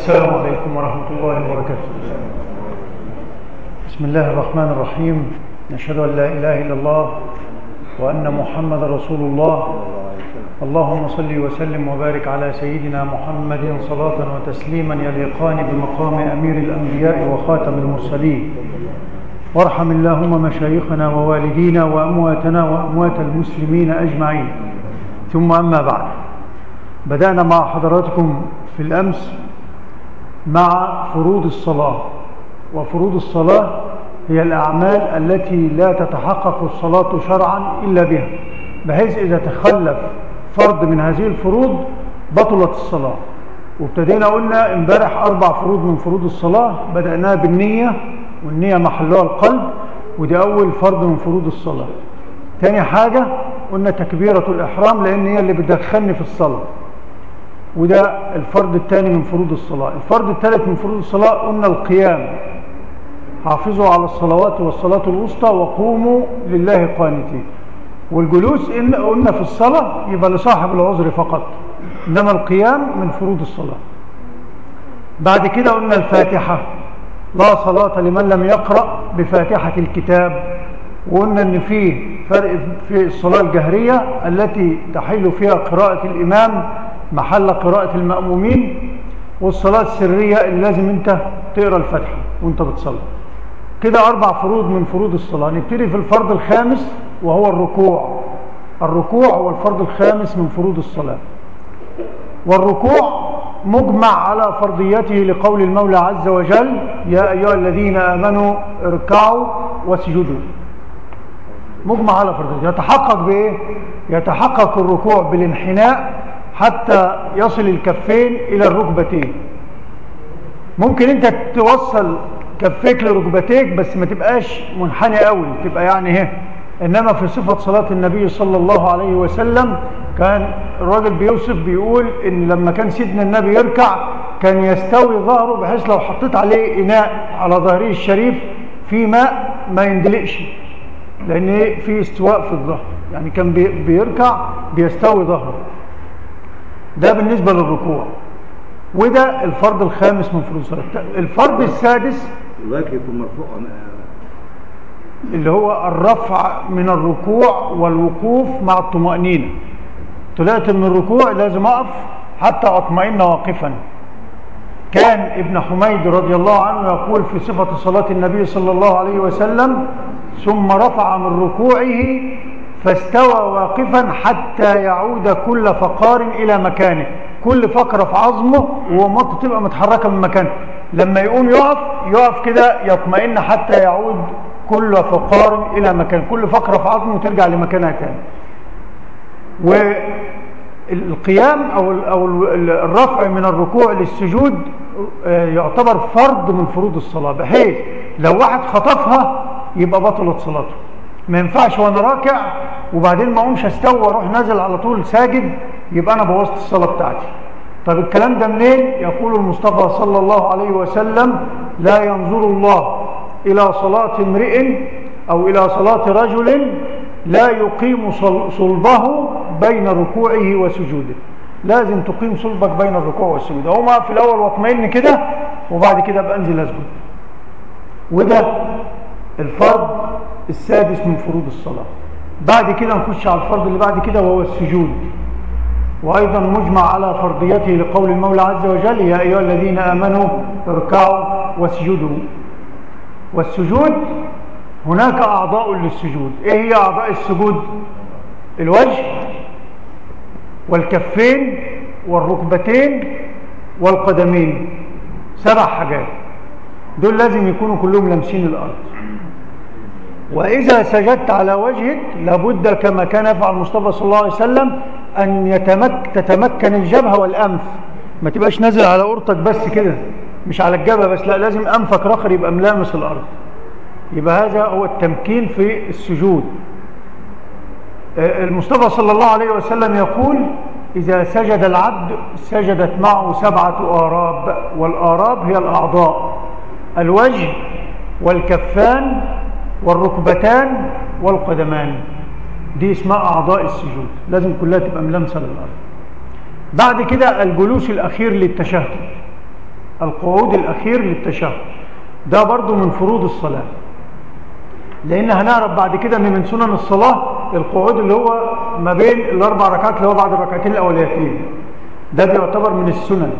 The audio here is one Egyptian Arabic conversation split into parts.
السلام عليكم ورحمة الله وبركاته بسم الله الرحمن الرحيم نشهد أن لا إله إلا الله وأن محمد رسول الله اللهم صل وسلم وبارك على سيدنا محمد صلاة وتسليما يليقان بمقام أمير الأنبياء وخاتم المرسلين وارحم اللهم مشايخنا ووالدينا وأمواتنا وأموات المسلمين أجمعين ثم أما بعد بدأنا مع حضراتكم في الأمس مع فروض الصلاة وفروض الصلاة هي الأعمال التي لا تتحقق الصلاة شرعا إلا بها بحيث إذا تخلف فرض من هذه الفروض بطلت الصلاة وابتدينا قلنا امبارح أربع فروض من فروض الصلاة بدأناها بالنية والنية محلها القلب ودي أول فرض من فروض الصلاة تاني حاجة قلنا تكبيرة الإحرام لأن هي اللي بتدخلني في الصلاة وده الفرض الثاني من فروض الصلاة الفرض الثالث من فروض الصلاة قلنا القيام حافظوا على الصلوات والصلاة الوسطى وقوموا لله قانتين والجلوس إن قلنا في الصلاة يبقى لصاحب العذر فقط إنما القيام من فروض الصلاة بعد كده قلنا الفاتحة لا صلاة لمن لم يقرأ بفاتحة الكتاب وقلنا ان في فرق في الصلاة الجهرية التي تحل فيها قراءة الإمام محل قراءة المأمومين والصلاة السرية اللي لازم انت تقرأ الفاتحة وانت بتصلي كده أربع فروض من فروض الصلاة نبتدي في الفرض الخامس وهو الركوع الركوع هو الفرض الخامس من فروض الصلاة والركوع مجمع على فرضيته لقول المولى عز وجل يا أيها الذين آمنوا اركعوا واسجدوا مجمع على فرضيته يتحقق بإيه؟ يتحقق الركوع بالانحناء حتى يصل الكفين إلى الركبتين ممكن انت توصل كفيك لركبتيك بس ما تبقاش منحني قوي تبقى يعني ايه انما في صفة صلاة النبي صلى الله عليه وسلم كان الراجل بيوصف بيقول ان لما كان سيدنا النبي يركع كان يستوي ظهره بحيث لو حطيت عليه اناء على ظهره الشريف في ماء ما يندلقش لان ايه في استواء في الظهر يعني كان بيركع بيستوي ظهره ده بالنسبة للركوع وده الفرض الخامس من فروض الصلاة الفرض السادس الوجه يكون مرفوع اللي هو الرفع من الركوع والوقوف مع الطمأنينة طلعت من الركوع لازم أقف حتى أطمئن واقفا كان ابن حميد رضي الله عنه يقول في صفة صلاة النبي صلى الله عليه وسلم ثم رفع من ركوعه فاستوى واقفا حتى يعود كل فقار إلى مكانه كل فقرة في عظمه ومطة تبقى متحركة من مكانه لما يقوم يقف يقف كده يطمئن حتى يعود كل فقار إلى مكان كل فقرة في عظمه ترجع لمكانها تاني والقيام أو أو الرفع من الركوع للسجود يعتبر فرض من فروض الصلاة بحيث لو واحد خطفها يبقى بطلت صلاته ما ينفعش وانا راكع وبعدين ما اقومش استوى واروح نازل على طول ساجد يبقى انا بوظت الصلاه بتاعتي طب الكلام ده منين يقول المصطفى صلى الله عليه وسلم لا ينظر الله الى صلاه امرئ او الى صلاه رجل لا يقيم صلبه بين ركوعه وسجوده لازم تقيم صلبك بين الركوع والسجود اقوم في الاول واطمئن كده وبعد كده ابقى انزل اسجد وده الفرض السادس من فروض الصلاة بعد كده نخش على الفرض اللي بعد كده وهو السجود وأيضا مجمع على فرضيته لقول المولى عز وجل يا أيها الذين آمنوا اركعوا واسجدوا والسجود هناك أعضاء للسجود إيه هي أعضاء السجود الوجه والكفين والركبتين والقدمين سبع حاجات دول لازم يكونوا كلهم لامسين الأرض وإذا سجدت على وجهك لابد كما كان يفعل المصطفى صلى الله عليه وسلم أن يتمك تتمكن الجبهة والأنف ما تبقاش نازل على قرطك بس كده مش على الجبهة بس لا لازم أنفك رخر يبقى ملامس الأرض يبقى هذا هو التمكين في السجود المصطفى صلى الله عليه وسلم يقول إذا سجد العبد سجدت معه سبعة آراب والآراب هي الأعضاء الوجه والكفان والركبتان والقدمان دي اسمها أعضاء السجود لازم كلها تبقى ملامسة للأرض بعد كده الجلوس الأخير للتشهد القعود الأخير للتشهد ده برضو من فروض الصلاة لأن هنعرف بعد كده أن من سنن الصلاة القعود اللي هو ما بين الأربع ركعات اللي هو بعد الركعتين الأوليتين ده بيعتبر من السنن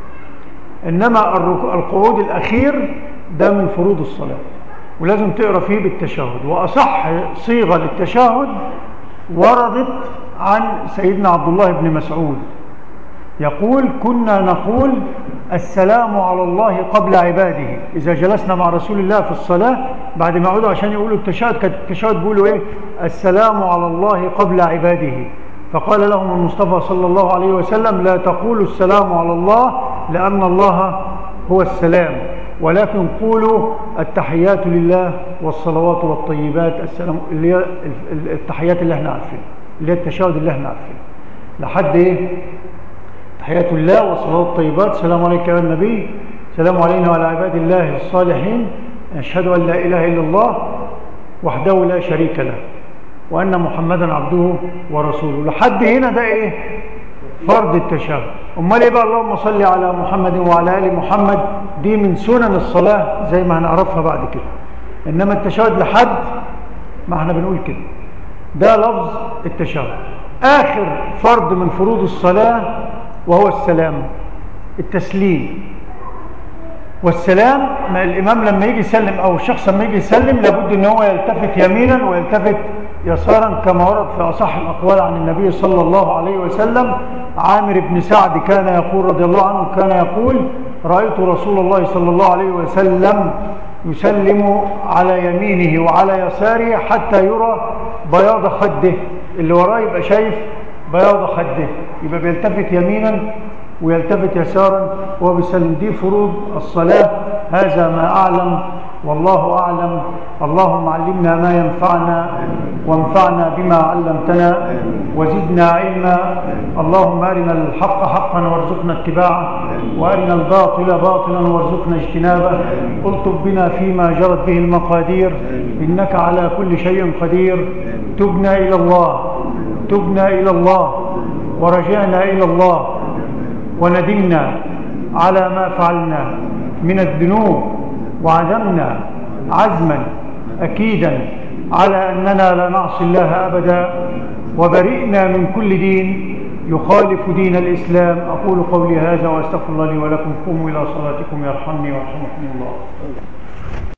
إنما القعود الأخير ده من فروض الصلاة ولازم تقرأ فيه بالتشهد وأصح صيغة للتشهد وردت عن سيدنا عبد الله بن مسعود يقول كنا نقول السلام على الله قبل عباده إذا جلسنا مع رسول الله في الصلاة بعد ما يقعدوا عشان يقولوا التشهد كانت التشهد بيقولوا إيه السلام على الله قبل عباده فقال لهم المصطفى صلى الله عليه وسلم لا تقولوا السلام على الله لأن الله هو السلام ولكن قولوا التحيات لله والصلوات والطيبات السلام اللي هي التحيات اللي احنا عارفين اللي هي التشهد اللي احنا عارفين لحد ايه تحيات الله والصلوات الطيبات سلام عليك يا النبي سلام علينا وعلى عباد الله الصالحين أشهد أن لا إله إلا الله وحده لا شريك له وأن محمدا عبده ورسوله لحد هنا ده إيه فرض التشهد أمال إيه بقى اللهم صل على محمد وعلى آل محمد دي من سنن الصلاة زي ما هنعرفها بعد كده إنما التشهد لحد ما احنا بنقول كده ده لفظ التشهد آخر فرض من فروض الصلاة وهو السلام التسليم والسلام ما الإمام لما يجي يسلم أو الشخص لما يجي يسلم لابد أن هو يلتفت يمينا ويلتفت يسارا كما ورد في أصح الأقوال عن النبي صلى الله عليه وسلم عامر بن سعد كان يقول رضي الله عنه كان يقول رأيت رسول الله صلى الله عليه وسلم يسلم على يمينه وعلى يساره حتى يرى بياض خده اللي وراه يبقى شايف بياض خده يبقى بيلتفت يمينا ويلتفت يسارا وبيسلم دي فروض الصلاة هذا ما أعلم والله أعلم اللهم علمنا ما ينفعنا وانفعنا بما علمتنا وزدنا علما اللهم أرنا الحق حقا وارزقنا اتباعه وأرنا الباطل باطلا وارزقنا اجتنابه الطف بنا فيما جرت به المقادير إنك على كل شيء قدير تبنا إلى الله تبنا إلى الله ورجعنا إلى الله وندمنا على ما فعلنا من الذنوب وعزمنا عزما أكيدا على أننا لا نعصي الله أبدا وبرئنا من كل دين يخالف دين الإسلام أقول قولي هذا وأستغفر الله لي ولكم قوموا إلى صلاتكم يرحمني ويرحمكم الله